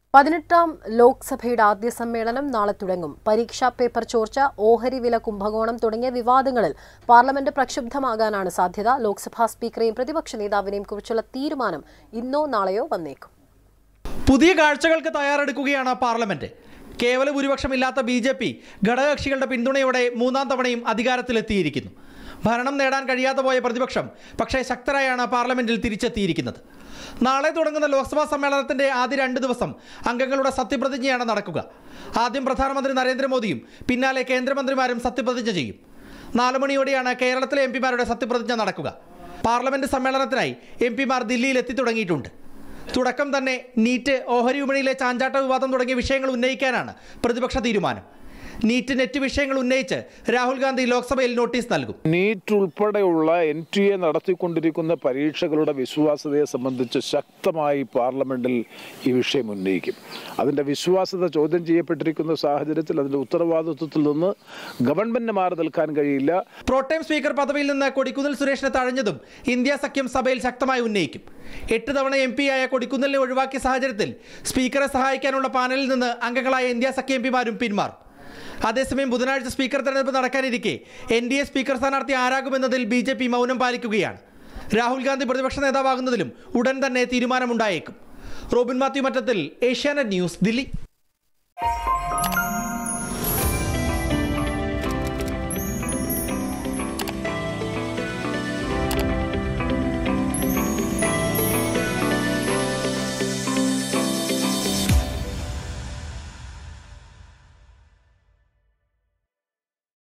പതിനെട്ടാം ലോക്സഭയുടെ ആദ്യ സമ്മേളനം നാളെ തുടങ്ങും പരീക്ഷാ പേപ്പർ ചോർച്ച ഓഹരി വില കുംഭകോണം തുടങ്ങിയ വിവാദങ്ങളിൽ പാർലമെന്റ് പ്രക്ഷുബ്ധമാകാനാണ് സാധ്യത ലോക്സഭാ സ്പീക്കറെയും പ്രതിപക്ഷ നേതാവിനെയും കുറിച്ചുള്ള തീരുമാനം ഇന്നോ നാളെയോ വന്നേക്കും പുതിയ കാഴ്ചകൾക്ക് തയ്യാറെടുക്കുകയാണ് പാർലമെന്റ് കേവല ഭൂരിപക്ഷമില്ലാത്ത ബി ജെ പി ഘടകകക്ഷികളുടെ പിന്തുണയോടെ മൂന്നാം തവണയും അധികാരത്തിലെത്തിയിരിക്കുന്നു ഭരണം നേടാൻ കഴിയാതെ പോയ പ്രതിപക്ഷം പക്ഷേ ശക്തരായാണ് പാർലമെന്റിൽ തിരിച്ചെത്തിയിരിക്കുന്നത് നാളെ തുടങ്ങുന്ന ലോക്സഭാ സമ്മേളനത്തിന്റെ ആദ്യ രണ്ട് ദിവസം അംഗങ്ങളുടെ സത്യപ്രതിജ്ഞയാണ് നടക്കുക ആദ്യം പ്രധാനമന്ത്രി നരേന്ദ്രമോദിയും പിന്നാലെ കേന്ദ്രമന്ത്രിമാരും സത്യപ്രതിജ്ഞ ചെയ്യും നാല് മണിയോടെയാണ് കേരളത്തിലെ എം പിമാരുടെ സത്യപ്രതിജ്ഞ നടക്കുക പാർലമെന്റ് സമ്മേളനത്തിനായി എം പിമാർ ദില്ലിയിൽ എത്തി തുടങ്ങിയിട്ടുണ്ട് തുടക്കം തന്നെ നീറ്റ് ഓഹരി വിപണിയിലെ ചാഞ്ചാട്ട വിവാദം തുടങ്ങിയ വിഷയങ്ങൾ ഉന്നയിക്കാനാണ് പ്രതിപക്ഷ തീരുമാനം നീറ്റ് നെറ്റ് വിഷയങ്ങൾ ഉന്നയിച്ച് രാഹുൽ ഗാന്ധി ലോക്സഭയിൽ നോട്ടീസ് നൽകും നീറ്റ് ഉൾപ്പെടെയുള്ള എൻ ടി എ നടത്തിക്കൊണ്ടിരിക്കുന്ന പരീക്ഷകളുടെ വിശ്വാസ്യതയെ സംബന്ധിച്ച് ശക്തമായി പാർലമെന്റിൽ ഈ വിഷയം ഉന്നയിക്കും അതിൻ്റെ വിശ്വാസ്യത ചോദ്യം ചെയ്യപ്പെട്ടിരിക്കുന്ന സാഹചര്യത്തിൽ അതിൻ്റെ ഉത്തരവാദിത്വത്തിൽ നിന്ന് ഗവൺമെന്റിന് മാറി നിൽക്കാൻ കഴിയില്ല പ്രോട്ടേം സ്പീക്കർ പദവിയിൽ നിന്ന് കൊടിക്കുന്നിൽ സുരേഷിനെ തഴഞ്ഞതും ഇന്ത്യ സഖ്യം സഭയിൽ ശക്തമായി ഉന്നയിക്കും എട്ട് തവണ എം ആയ കൊടിക്കുന്നിലിനെ ഒഴിവാക്കിയ സാഹചര്യത്തിൽ സ്പീക്കറെ സഹായിക്കാനുള്ള പാനലിൽ നിന്ന് അംഗങ്ങളായ ഇന്ത്യ സഖ്യ എം പിമാരും പിന്മാറും അതേസമയം ബുധനാഴ്ച സ്പീക്കർ തെരഞ്ഞെടുപ്പ് നടക്കാനിരിക്കെ എൻ ഡി എ സ്പീക്കർ സ്ഥാനാർത്ഥി ആരാകുമെന്നതിൽ ബി ജെ പി മൗനം പാലിക്കുകയാണ് രാഹുൽ ഗാന്ധി പ്രതിപക്ഷ നേതാവാകുന്നതിലും ഉടൻ തന്നെ തീരുമാനമുണ്ടായേക്കും റോബിൻ മാത്യു മറ്റത്തിൽ ഏഷ്യാനെറ്റ് ന്യൂസ് ദില്ലി